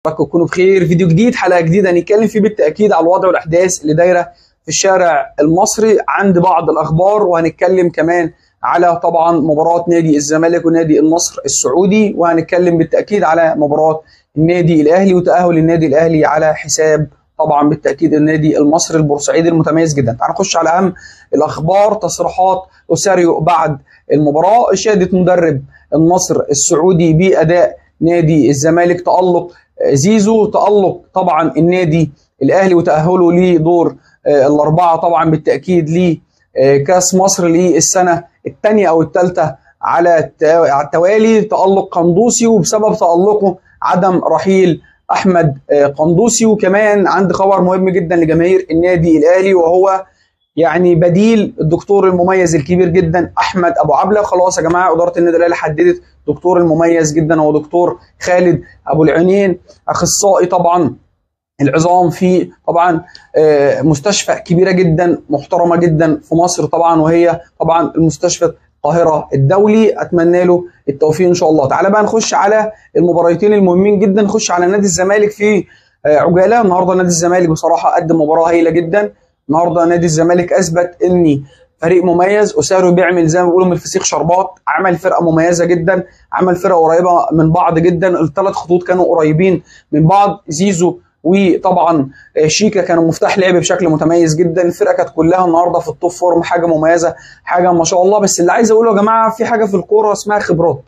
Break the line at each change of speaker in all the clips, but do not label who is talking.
اتمنى تكونوا بخير فيديو جديد حلقه جديده هنتكلم فيه بالتاكيد على الوضع والاحداث اللي دايره في الشارع المصري عند بعض الاخبار وهنتكلم كمان على طبعا مباراه نادي الزمالك ونادي النصر السعودي وهنتكلم بالتاكيد على مباراه النادي الاهلي وتاهل النادي الاهلي على حساب طبعا بالتاكيد النادي المصري البورسعيدي المتميز جدا تعال نخش على اهم الاخبار تصريحات اوساريو بعد المباراه اشاده مدرب النصر السعودي باداء نادي الزمالك تالق زيزو تالق طبعا النادي الاهلي وتاهله لدور الاربعه طبعا بالتاكيد لكاس مصر للسنه الثانيه او الثالثه على التوالي تالق قندوسي وبسبب تالقه عدم رحيل احمد قندوسي وكمان عندي خبر مهم جدا لجماهير النادي الاهلي وهو يعني بديل الدكتور المميز الكبير جدا احمد ابو عبله خلاص يا جماعه اداره النادي الاهلي حددت دكتور المميز جدا هو دكتور خالد ابو العينين اخصائي طبعا العظام في طبعا مستشفى كبيره جدا محترمه جدا في مصر طبعا وهي طبعا المستشفى القاهره الدولي اتمنى له التوفيق ان شاء الله تعالى بقى نخش على المباراتين المهمين جدا نخش على نادي الزمالك في عجاله النهارده نادي الزمالك بصراحه قدم مباراه هايله جدا النهارده نادي الزمالك اثبت اني فريق مميز اسارو بيعمل زي ما بيقولوا من الفسيخ شربات عمل فرقه مميزه جدا عمل فرقه قريبه من بعض جدا الثلاث خطوط كانوا قريبين من بعض زيزو وطبعا شيكا كانوا مفتاح لعب بشكل متميز جدا الفرقه كانت كلها النهارده في التوب فورم حاجه مميزه حاجه ما شاء الله بس اللي عايز اقوله يا جماعه في حاجه في الكوره اسمها خبرات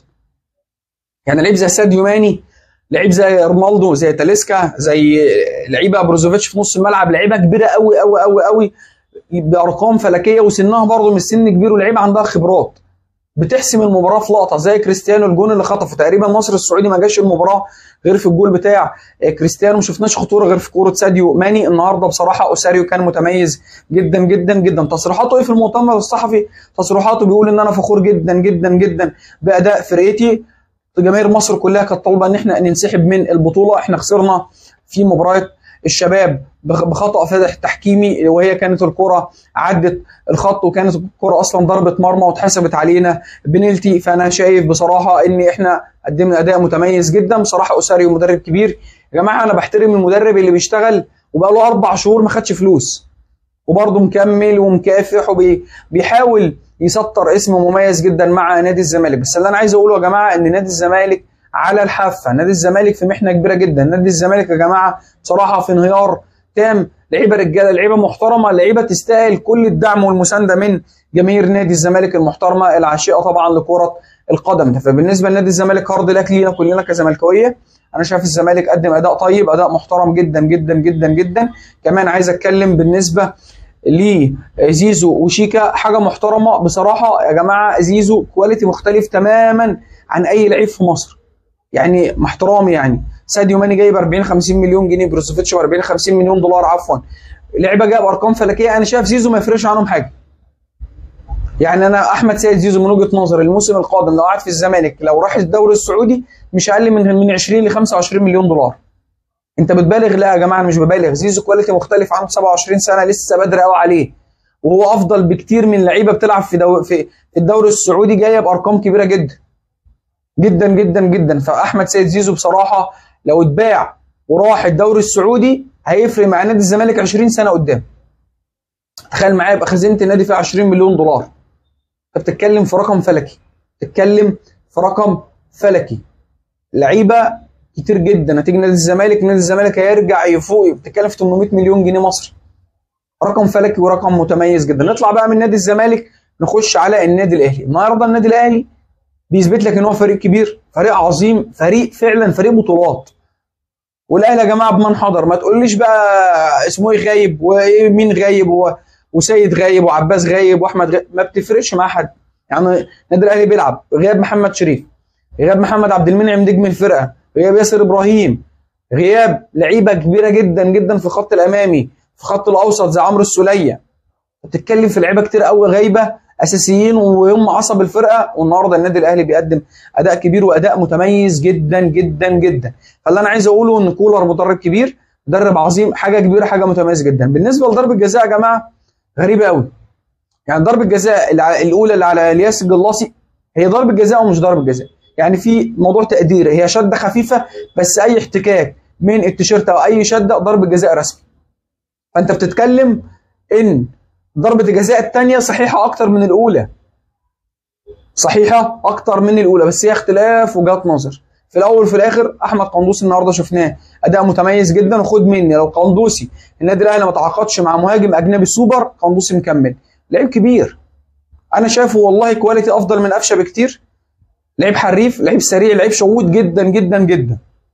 يعني لعيب زي ساديو ماني لعيب زي رونالدو زي تاليسكا زي لعيبه بروزوفيتش في نص الملعب لعيبه كبيره قوي قوي قوي قوي بارقام فلكيه وسنها برضه مش سن كبير ولعيبه عندها خبرات بتحسم المباراه في لقطه زي كريستيانو الجون اللي خطفه تقريبا مصر السعودي ما جاش المباراه غير في الجول بتاع كريستيانو ما شفناش خطوره غير في كوره ساديو ماني النهارده بصراحه اوساريو كان متميز جدا جدا جدا تصريحاته ايه في المؤتمر الصحفي تصريحاته بيقول ان انا فخور جدا جدا جدا باداء فرقتي جماهير مصر كلها كانت طالبه ان احنا ننسحب من البطوله احنا خسرنا في مباراه الشباب بخطا فادح تحكيمي وهي كانت الكره عدت الخط وكانت الكره اصلا ضربه مرمى واتحسبت علينا بنالتي فانا شايف بصراحه ان احنا قدمنا اداء متميز جدا بصراحه اساريو مدرب كبير يا جماعه انا بحترم المدرب اللي بيشتغل وبقى له اربع شهور ما خدش فلوس وبرضه مكمل ومكافح وبيحاول يسطر اسم مميز جدا مع نادي الزمالك بس اللي انا عايز اقوله يا جماعه ان نادي الزمالك على الحافه نادي الزمالك في محنه كبيره جدا نادي الزمالك يا جماعه بصراحه في انهيار تام لعيبه رجاله لعيبه محترمه لعيبه تستاهل كل الدعم والمسانده من جماهير نادي الزمالك المحترمه العاشقه طبعا لكره القدم فبالنسبه لنادي الزمالك هارد لك لينا كلنا كزملكاويه انا شايف الزمالك قدم اداء طيب اداء محترم جدا جدا جدا جدا كمان عايز اتكلم بالنسبه لزيزو وشيكا حاجه محترمه بصراحه يا جماعه زيزو كواليتي مختلف تماما عن اي لعيب في مصر يعني مع احترامي يعني ساديو ماني جايب 40 50 مليون جنيه بروزوفيتش ب 40 50 مليون دولار عفوا لعيبه جايب ارقام فلكيه انا شايف زيزو ما يفرقش عنهم حاجه يعني انا احمد سيد زيزو من وجهه نظري الموسم القادم لو قعد في الزمالك لو راح الدوري السعودي مش اقل من من 20 ل 25 مليون دولار انت بتبالغ لا يا جماعه انا مش ببالغ زيزو كواليتي مختلف عنه 27 سنه لسه بدري قوي عليه وهو افضل بكتير من لعيبه بتلعب في دو... في الدوري السعودي جايه بارقام كبيره جدا جدا جدا جدا فاحمد سيد زيزو بصراحه لو اتباع وراح الدوري السعودي هيفرق مع نادي الزمالك 20 سنه قدام تخيل معايا يبقى خزينه النادي فيها 20 مليون دولار انت بتتكلم في رقم فلكي بتتكلم في رقم فلكي لعيبه كتير جدا هتيجي نادي الزمالك نادي الزمالك هيرجع يفوق بتتكلم في 800 مليون جنيه مصري رقم فلكي ورقم متميز جدا نطلع بقى من نادي الزمالك نخش على النادي الاهلي النهارده النادي الاهلي بيثبت لك ان هو فريق كبير فريق عظيم فريق فعلا فريق بطولات والاهلي يا جماعه بمن حضر ما تقوليش بقى اسمه ايه غايب ومين غايب و... وسيد غايب وعباس غايب واحمد غايب ما بتفرقش مع حد يعني النادي الاهلي بيلعب غياب محمد شريف غياب محمد عبد المنعم نجم الفرقه غياب ياسر ابراهيم غياب لعيبه كبيره جدا جدا في الخط الامامي في الخط الاوسط زي عمرو السوليه بتتكلم في لعيبه كتير قوي غايبه اساسيين وهم عصب الفرقه والنهارده النادي الاهلي بيقدم اداء كبير واداء متميز جدا جدا جدا فاللي انا عايز اقوله ان كولر مدرب كبير مدرب عظيم حاجه كبيره حاجه متميزه جدا بالنسبه لضربه الجزاء يا جماعه غريبه قوي يعني ضربه الجزاء الاولى اللي على الياس الجلاصي هي ضربه جزاء ومش ضربه جزاء يعني في موضوع تقدير هي شده خفيفه بس اي احتكاك من التيشيرت او اي شده ضربه جزاء رسمي فانت بتتكلم ان ضربه الجزاء الثانيه صحيحه اكتر من الاولى صحيحه اكتر من الاولى بس هي اختلاف وجهات نظر في الاول وفي الاخر احمد قندوسي النهارده شفناه اداء متميز جدا وخد مني لو قندوسي النادي الاهلي ما تعاقدش مع مهاجم اجنبي سوبر قندوسي مكمل لعيب كبير انا شايفه والله كواليتي افضل من قفشه بكتير لعيب حريف لعيب سريع لعيب شووت جدا جدا جدا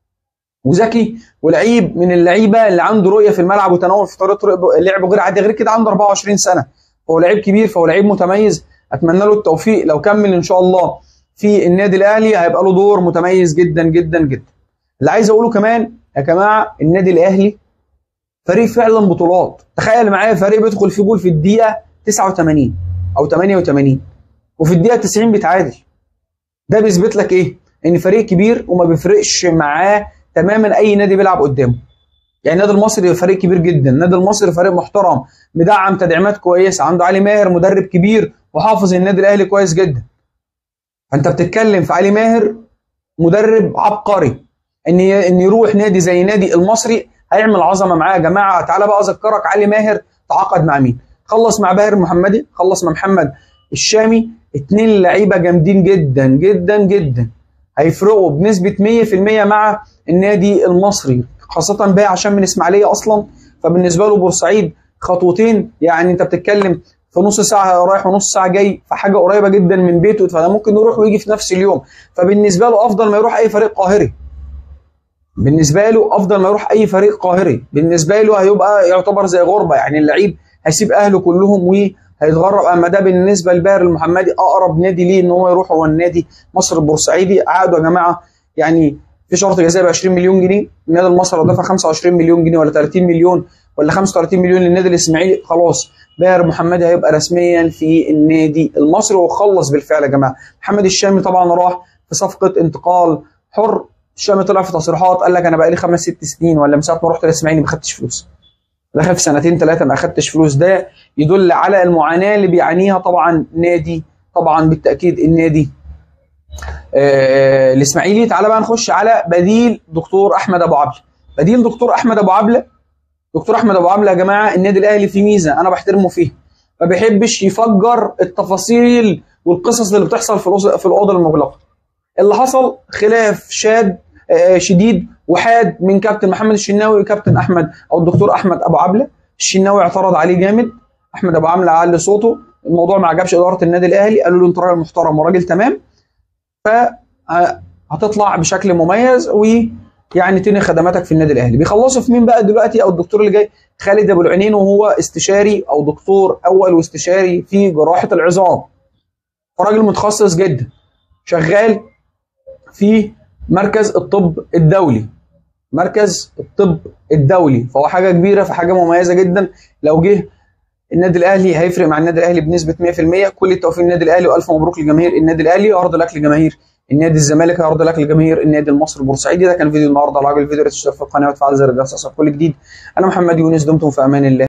وذكي ولعيب من اللعيبه اللي عنده رؤيه في الملعب وتناول في طريقه لعب غير عادي غير كده عنده 24 سنه هو لعيب كبير فهو لعيب متميز اتمنى له التوفيق لو كمل ان شاء الله في النادي الاهلي هيبقى له دور متميز جدا جدا جدا اللي عايز اقوله كمان يا جماعه النادي الاهلي فريق فعلا بطولات تخيل معايا فريق بيدخل في جول في الدقيقه 89 او 88 وفي الدقيقه 90 بيتعادل ده بيثبت لك ايه ان فريق كبير وما بيفرقش معاه تماما اي نادي بيلعب قدامه يعني النادي المصري فريق كبير جدا النادي المصري فريق محترم مدعم تدعيمات كويسه عنده علي ماهر مدرب كبير وحافظ النادي الاهلي كويس جدا فانت بتتكلم في علي ماهر مدرب عبقري ان ان يروح نادي زي نادي المصري هيعمل عظمه معاه يا جماعه تعالى بقى اذكرك علي ماهر تعاقد مع مين خلص مع باهر محمدي خلص مع محمد الشامي اتنين لعيبه جامدين جدا جدا جدا هيفرقوا بنسبه 100% مع النادي المصري خاصه بقى عشان من اسماعيليه اصلا فبالنسبه له بورسعيد خطوتين يعني انت بتتكلم في نص ساعه رايح ونص ساعه جاي فحاجه قريبه جدا من بيته فده ممكن يروح ويجي في نفس اليوم فبالنسبه له افضل ما يروح اي فريق قاهري بالنسبه له افضل ما يروح اي فريق قاهري بالنسبه له هيبقى يعتبر زي غربه يعني اللعيب هيسيب اهله كلهم وهيتغرب اما ده بالنسبه لباهر المحمدي اقرب نادي ليه ان هو يروح هو النادي مصر البورسعيدي عقده يا جماعه يعني في شرط جزائي ب 20 مليون جنيه النادي المصري دفع 25 مليون جنيه ولا 30 مليون ولا 35 مليون للنادي الاسماعيلي خلاص باهر محمدي هيبقى رسميا في النادي المصري وخلص بالفعل يا جماعه محمد الشامي طبعا راح في صفقه انتقال حر الشامي طلع في تصريحات قال لك انا بقى لي خمس ست سنين ولا من ساعه ما رحت الاسماعيلي ما خدتش فلوس دخل في سنتين ثلاثه ما اخدتش فلوس ده يدل على المعاناه اللي بيعانيها طبعا نادي طبعا بالتاكيد النادي آه الاسماعيلي تعالى بقى نخش على بديل دكتور احمد ابو عبله بديل دكتور احمد ابو عبله دكتور احمد ابو عبله يا جماعه النادي الاهلي فيه ميزه انا بحترمه فيها ما بيحبش يفجر التفاصيل والقصص اللي بتحصل في في الاوضه المغلقه اللي حصل خلاف شاد آه شديد وحاد من كابتن محمد الشناوي وكابتن احمد او الدكتور احمد ابو عبله الشناوي اعترض عليه جامد احمد ابو عبله على صوته الموضوع ما عجبش اداره النادي الاهلي قالوا له انت راجل محترم وراجل تمام فهتطلع بشكل مميز ويعني تنهي خدماتك في النادي الاهلي بيخلصوا في مين بقى دلوقتي او الدكتور اللي جاي خالد ابو العينين وهو استشاري او دكتور اول واستشاري في جراحه العظام راجل متخصص جدا شغال في مركز الطب الدولي مركز الطب الدولي فهو حاجه كبيره فحاجه مميزه جدا لو جه النادي الاهلي هيفرق مع النادي الاهلي بنسبه 100% كل التوفيق للنادي الاهلي والف مبروك لجماهير النادي الاهلي وعرض لك لجماهير النادي الزمالك هيعرض لك لجماهير النادي المصري البورسعيدي ده كان فيديو النهارده لو عجب الفيديو تشترك في القناه وتفعل زر الجرس كل جديد انا محمد يونس دمتم في امان الله